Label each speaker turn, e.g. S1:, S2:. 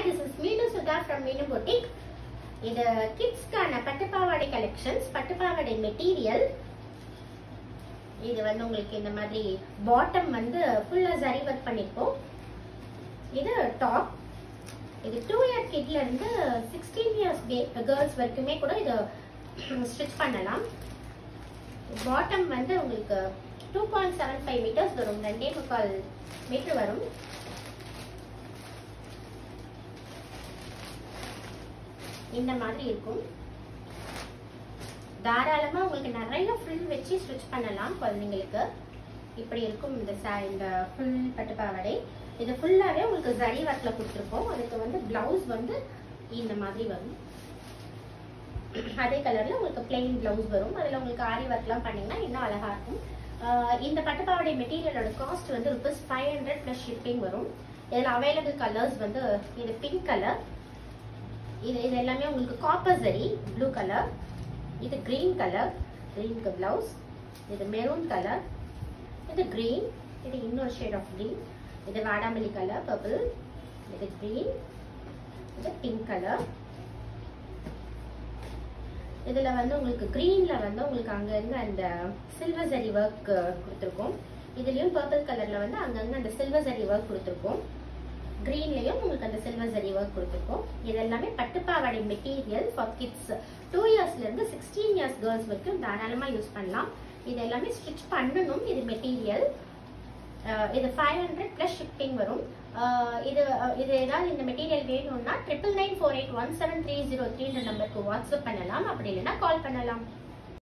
S1: this is மீனு Sudha from மீனு boutique இது கிட்ஸ்க்கான பட்டுப்பாவாடை கலெக்ஷன்ஸ் பட்டுப்பாவாடை மெட்டீரியல் இது வந்து உங்களுக்கு இந்த மாதிரி பாட்டம் வந்து ஃபுல்லா சரி ஒர்க் பண்ணிருக்கோம் இது டாப் இது டூ இயர் கிட்ல இருந்து சிக்ஸ்டீன் இயர்ஸ் கேர்ள்ஸ் வரைக்குமே கூட இது ஸ்டிச் பண்ணலாம் பாட்டம் வந்து உங்களுக்கு two point seven five meters வரும் ரெண்டே முக்கால் மீட்டர் வரும் இந்த மாதிரி இருக்கும் தாராளமா உங்களுக்கு நிறைய ஃப்ரில் வச்சு ஸ்டிச் பண்ணலாம் குழந்தைங்களுக்கு இப்படி இருக்கும் இந்த சா இந்த ஃபுல் பட்டு பாவாடை இது ஃபுல்லாவே உங்களுக்கு ஜரி ஒர்க்ல கொடுத்துருக்கோம் அதுக்கு வந்து பிளவுஸ் வந்து இந்த மாதிரி வரும் அதே கலர்ல உங்களுக்கு பிளெயின் பிளவுஸ் வரும் அதுல உங்களுக்கு ஆரி ஒர்க்லாம் பண்ணீங்கன்னா இன்னும் அழகா இருக்கும் ஆஹ் இந்த பட்டுப்பாவாடை மெட்டீரியலோட காஸ்ட் வந்து rupees five hundred plus shipping வரும் இதில் அவைலபிள் கலர்ஸ் வந்து இது பிங்க் கலர் இது இது எல்லாமே உங்களுக்கு காப்பர் சரி ப்ளூ கலர் இது கிரீன் கலர் கிரீனுக்கு பிளவுஸ் இது மெரூன் கலர் இது கிரீன் இது இன்னொரு ஷேட் ஆஃப் கிரீன் இது வாடாமல்லி கலர் பர்பிள் இது கிரீன் இது பிங்க் கலர் இதுல வந்து உங்களுக்கு கிரீன்ல வந்து உங்களுக்கு அங்கங்க அந்த சில்வர் ஜரி ஒர்க் கொடுத்துருக்கோம் இதுலயும் பர்பிள் கலர்ல வந்து அங்கங்க அந்த சில்வர் ஜரி ஒர்க் கொடுத்துருக்கோம் கிரீன்லயும் உங்களுக்கு அந்த சில்வர் ஜரி ஒர்க் கொடுத்துருக்கோம் இது எல்லாமே பட்டுப்பாவாடை மெட்டீரியல் ஃபார் கிட்ஸ் டூ இயர்ஸ்ல இருந்து சிக்ஸ்டீன் இயர்ஸ் கேர்ள்ஸ் வரைக்கும் தாராளமா யூஸ் பண்ணலாம் இது எல்லாமே ஸ்டிச் பண்ணணும் இது மெட்டீரியல் இது ஃபைவ் ஹண்ட்ரட் ப்ளஸ் ஷிப்பிங் வரும் அஹ் இது அஹ் இது ஏதாவது இந்த மெட்டீரியல் வேணும்னா triple nine four eight one seven three zero த்ரீன்ற நம்பருக்கு வாட்ஸ்அப் பண்ணலாம் அப்படி இல்லைன்னா கால் பண்ணலாம்